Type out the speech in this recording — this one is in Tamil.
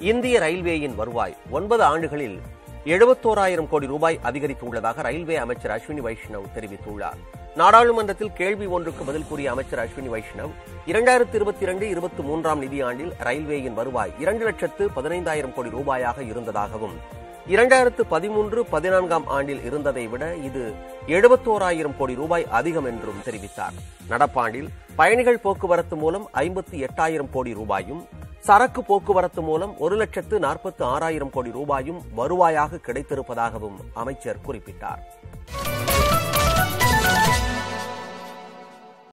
இந்திய ரயில்வேயின் வருவாய் ஒன்பது ஆண்டுகளில் எழுபத்தோராயிரம் கோடி ரூபாய் அதிகரித்துள்ளதாக ரயில்வே அமைச்சர் அஸ்வினி வைஷ்ணவ் தெரிவித்துள்ளார் நாடாளுமன்றத்தில் கேள்வி ஒன்றுக்கு பதில் கூறிய அமைச்சர் அஸ்வினி வைஷ்ணவ் இரண்டாயிரத்தி இருபத்தி இரண்டு இருபத்தி மூன்றாம் நிதியாண்டில் ரயில்வேயின் வருவாய் இரண்டு லட்சத்து பதினைந்தாயிரம் கோடி ரூபாயாக இருந்ததாகவும் இரண்டாயிரத்து பதிமூன்று பதினான்காம் ஆண்டில் இருந்ததை விட இது எழுபத்தோராயிரம் கோடி ரூபாய் அதிகம் என்றும் தெரிவித்தார் நடப்பாண்டில் பயணிகள் போக்குவரத்து மூலம் ஐம்பத்தி எட்டாயிரம் கோடி ரூபாயும் சரக்கு போக்குவரத்து மூலம் ஒரு லட்சத்து நாற்பத்து ஆறாயிரம் கோடி ரூபாயும் வருவாயாக கிடைத்திருப்பதாகவும் அமைச்சர் குறிப்பிட்டார்